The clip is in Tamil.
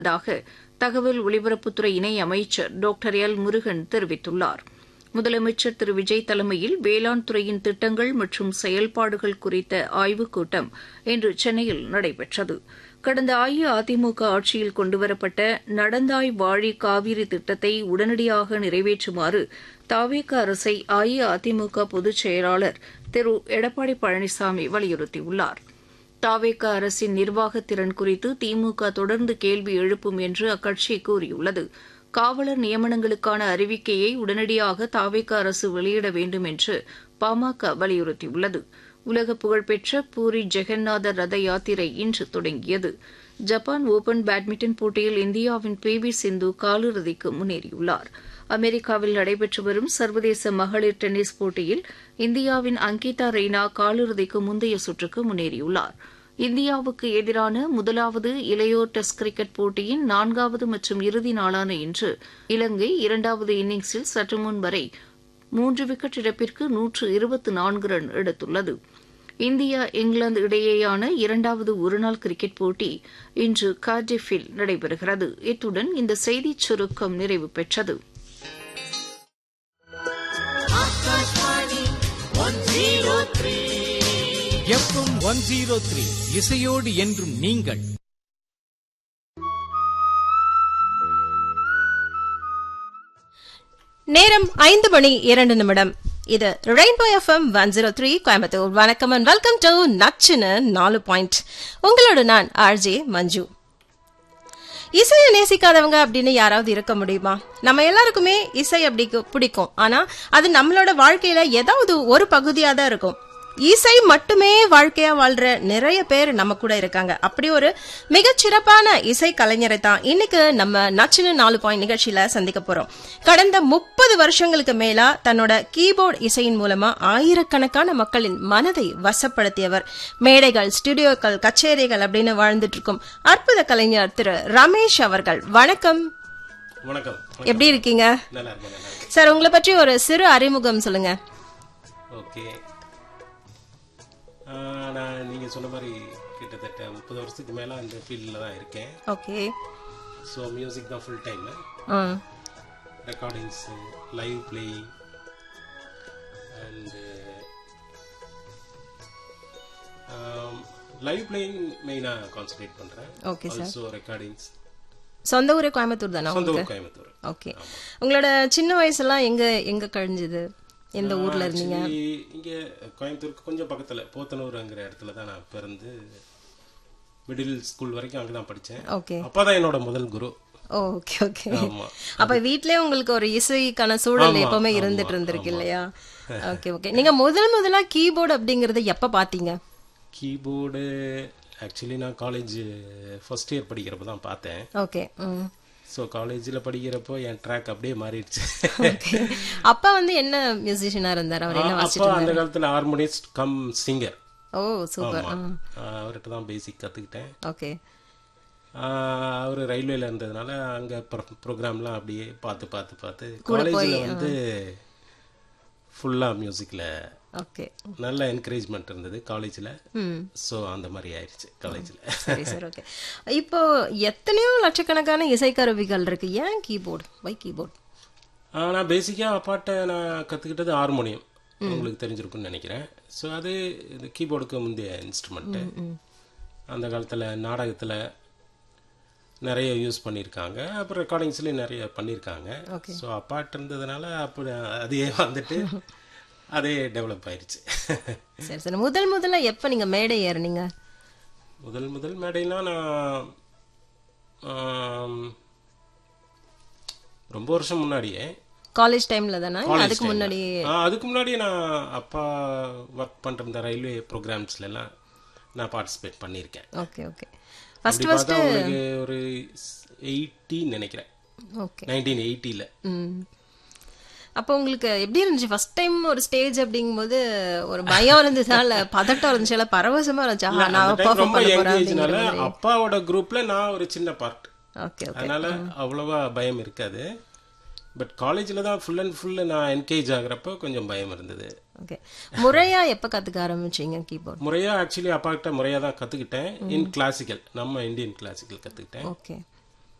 தாக தகவல் ஒலிபரப்புத்துறை இணை அமைச்சர் டாக்டர் எல் முருகன் தெரிவித்துள்ளார் முதலமைச்சர் திரு விஜய் தலைமையில் வேளாண் துறையின் திட்டங்கள் மற்றும் செயல்பாடுகள் குறித்த ஆய்வுக் கூட்டம் இன்று சென்னையில் நடைபெற்றது கடந்த அஇஅதிமுக ஆட்சியில் கொண்டுவரப்பட்ட நடந்தாய் வாழி காவிரி திட்டத்தை உடனடியாக நிறைவேற்றுமாறு தாவேக அரசை அஇஅதிமுக பொதுச் செயலாளர் திரு எடப்பாடி பழனிசாமி வலியுறுத்தியுள்ளார் தாவேக அரசின் நிர்வாகத் திறன் குறித்து திமுக தொடர்ந்து கேள்வி எழுப்பும் என்று அக்கட்சி கூறியுள்ளது காவலர் நியமனங்களுக்கான அறிவிக்கையை உடனடியாக தாவேக அரசு வெளியிட வேண்டும் என்று பாமக வலியுறுத்தியுள்ளது உலக புகழ்பெற்ற பூரி ஜெகநாதர் ரத யாத்திரை இன்று தொடங்கியது ஜப்பான் ஓபன் பேட்மிண்டன் போட்டியில் இந்தியாவின் பி வி சிந்து காலிறுதிக்கு முன்னேறியுள்ளார் அமெரிக்காவில் நடைபெற்று வரும் சர்வதேச மகளிர் டென்னிஸ் போட்டியில் இந்தியாவின் அங்கிதா ரெய்னா காலிறுதிக்கு முந்தைய சுற்றுக்கு முன்னேறியுள்ளார் இந்தியாவுக்கு எதிரான முதலாவது இளையோர் டெஸ்ட் கிரிக்கெட் போட்டியின் நான்காவது மற்றும் இறுதி நாளான இன்று இலங்கை இரண்டாவது இன்னிங்ஸில் சற்றுமுன் வரை மூன்று விக்கெட் இழப்பிற்கு நூற்று இருபத்து நான்கு ரன் எடுத்துள்ளது இந்தியா இங்கிலாந்து இடையேயான இரண்டாவது ஒருநாள் கிரிக்கெட் போட்டி இன்று கார்டிஃபில் நடைபெறுகிறது இத்துடன் இந்த செய்திச் சுருக்கம் நிறைவு பெற்றது எஃப்எம் ஒன் ஜீரோ த்ரீ இசையோடு என்றும் நீங்கள் நேரம் ஐந்து மணி இரண்டு நிமிடம் இது rainbow FM one zero three Coimbatore வணக்கம் அண்ட் வெல்கம் டு நச்சுன்னு நாலு பாயிண்ட் உங்களோட நான் ஆர்ஜே மஞ்சு இசையை நேசிக்காதவங்க அப்படின்னு யாராவது இருக்க முடியுமா நம்ம எல்லாருக்குமே இசை அப்படி பிடிக்கும் ஆனா அது நம்மளோட வாழ்க்கையில ஏதாவது ஒரு பகுதியா தான் இருக்கும் இசை மட்டுமே வாழ்க்கையா வாழ்ற நிறைய பேர் நம்ம கூட இருக்காங்க அப்படி ஒரு மிகச்சிறப்பான இசை கலைஞரை தான் இன்னைக்கு நம்ம நச்சுன்னு நாலு பாயிண்ட் நிகழ்ச்சியில சந்திக்க போறோம் கடந்த முப்பது வருஷங்களுக்கு மேலா தன்னோட கீபோர்டு இசையின் மூலமா ஆயிரக்கணக்கான மக்களின் மனதை வசப்படுத்தியவர் மேடைகள் ஸ்டுடியோக்கள் கச்சேரிகள் அப்படின்னு வாழ்ந்துட்டு இருக்கும் அற்புத கலைஞர் திரு ரமேஷ் அவர்கள் வணக்கம் வணக்கம் எப்படி இருக்கீங்க நல்லா இருக்கேன் நல்லா இருக்கேன் சார் உங்களை பற்றி ஒரு சிறு அறிமுகம் சொல்லுங்க ஓகே ஆஹ், நான் நீங்க சொன்ன மாதிரி கிட்டத்தட்ட முப்பது வருஷத்துக்கு மேல அந்த ஃபீல்டில் தான் இருக்கேன் ஓகே ஸோ மியூசிக் தான் ஃபுல் டைம் ம் recordings live playing and live playing மெயினாக கான்சன்ட்ரேட் பண்ணுறேன் ஓகே சார் ஆல்சோ ரெக்கார்டிங்ஸ் சொந்த ஊரே கோயம்புத்தூர் தானே சொந்த உங்களுக்கு ஊர் கோயம்புத்தூர் ஓகே உங்களோட சின்ன வயசுலாம் எங்க எங்க கழிஞ்சது எந்த ஊர்ல இருந்தீங்க Actually, இங்க கோயம்புத்தூருக்கு கொஞ்சம் பக்கத்துல போத்தனூர்ங்கிற இடத்துல தான் நான் பிறந்து மிடில் ஸ்கூல் வரைக்கும் அங்கே தான் படித்தேன் ஓகே அப்பா தான் என்னோட முதல் குரு ஓகே ஓகே ஆமா அப்ப வீட்லயே உங்களுக்கு ஒரு இசைக்கான சூழல் ஆமா, எப்பவுமே ஆமா, இருந்துட்டு இருந்திருக்கு ஆமா. இல்லையா ஓகே ஓகே நீங்க முதல் முதலா கீபோர்டு அப்படிங்கறத எப்ப பாத்தீங்க கீபோர்டு ஆக்சுவலி நான் காலேஜ் ஃபர்ஸ்ட் இயர் படிக்கிறப்ப தான் பார்த்தேன் ஓகே ம் ஸோ காலேஜில் படிக்கிறப்போ என் ட்ராக் அப்படியே மாறிடுச்சு ஓகே அப்பா வந்து என்ன மியூசிஷியனா இருந்தார் அவர் என்ன அப்பா வாசிச்சிட்டு அந்த காலத்தில் harmonist cum singer oh super அவர்கிட்ட தான் பேசிக் கற்றுக்கிட்டேன் ஓகே அவர் ரயில்வேல இருந்ததுனால அங்கே ப்ரோக்ராம்லாம் அப்படியே பார்த்து பார்த்து பார்த்து காலேஜில் வந்து ஃபுல்லாக மியூசிக்கில் ஓகே நல்ல என்கரேஜ்மெண்ட் இருந்தது காலேஜில் ம் ஸோ அந்த மாதிரி ஆயிடுச்சு காலேஜில் சரி சார் ஓகே இப்போ எத்தனையோ லட்சக்கணக்கான இசைக்கருவிகள் இருக்கு ஏன் கீபோர்டு வை கீபோர்டு நான் பேசிக்காக அப்பாட்ட நான் கற்றுக்கிட்டது ஹார்மோனியம் உங்களுக்கு தெரிஞ்சிருக்கும்னு நினைக்கிறேன் ஸோ அது இது கீபோர்டுக்கு முந்தைய இன்ஸ்ட்ருமெண்ட்டு அந்த காலத்தில் நாடகத்தில் நிறைய யூஸ் பண்ணியிருக்காங்க அப்புறம் ரெக்கார்டிங்ஸ்லேயும் நிறைய பண்ணியிருக்காங்க ஸோ அப்பாட்ட இருந்ததுனால அப்படி அதையே வந்துட்டு அதே டெவலப் ஆயிடுச்சு சரி சரி முதல் முதல்ல எப்ப நீங்க மேடை ஏறுனீங்க முதல் முதல் மேடைனா நான் ஆம், ரொம்ப வருஷம் முன்னாடியே காலேஜ் டைம்ல தானே College அதுக்கு time ல. முன்னாடி ஆ, அதுக்கு முன்னாடி நான் அப்பா ஒர்க் பண்ற இந்த ரயில்வே ப்ரோக்ராம்ஸ்ல எல்லாம் நான் பார்ட்டிசிபேட் பண்ணியிருக்கேன் ஓகே ஓகே ஃபர்ஸ்ட் அப்படி பார்த்தா உங்களுக்கு ஒரு எயிட்டின்னு நினைக்கிறேன் ஓகே நைன்டீன் எயிட்டியில் ம் அப்போ உங்களுக்கு எப்படி இருந்துச்சு ஃபர்ஸ்ட் டைம் ஒரு ஸ்டேஜ் அப்படிங்கும்போது ஒரு பயம் இருந்துச்சா இல்ல பதட்டம் இருந்துச்சா இல்ல பரவசமா இருந்துச்சா ஆஹா, நான் பெர்ஃபார்ம் ரொம்ப பண்ண யங் போறேன் ஏஜ்னால அப்படிங்கிற மாதிரி அப்பாவோட குரூப்ல நான் ஒரு சின்ன பார்ட் ஓகே ஓகே அதனால அவ்வளவா பயம் இருக்காது பட் காலேஜில் தான் ஃபுல் அண்ட் ஃபுல் நான் என்கேஜ் ஆகுறப்போ கொஞ்சம் பயம் இருந்தது ஓகே முறையா எப்ப கத்துக்க ஆரம்பிச்சீங்க கீபோர்ட் முறையா ஆக்சுவலி அப்பா கிட்ட முறையா தான் கத்துக்கிட்டேன் இன் கிளாசிக்கல் நம்ம இந்தியன் கிளாசிக்கல் கத்துக்கிட்டேன் ஓகே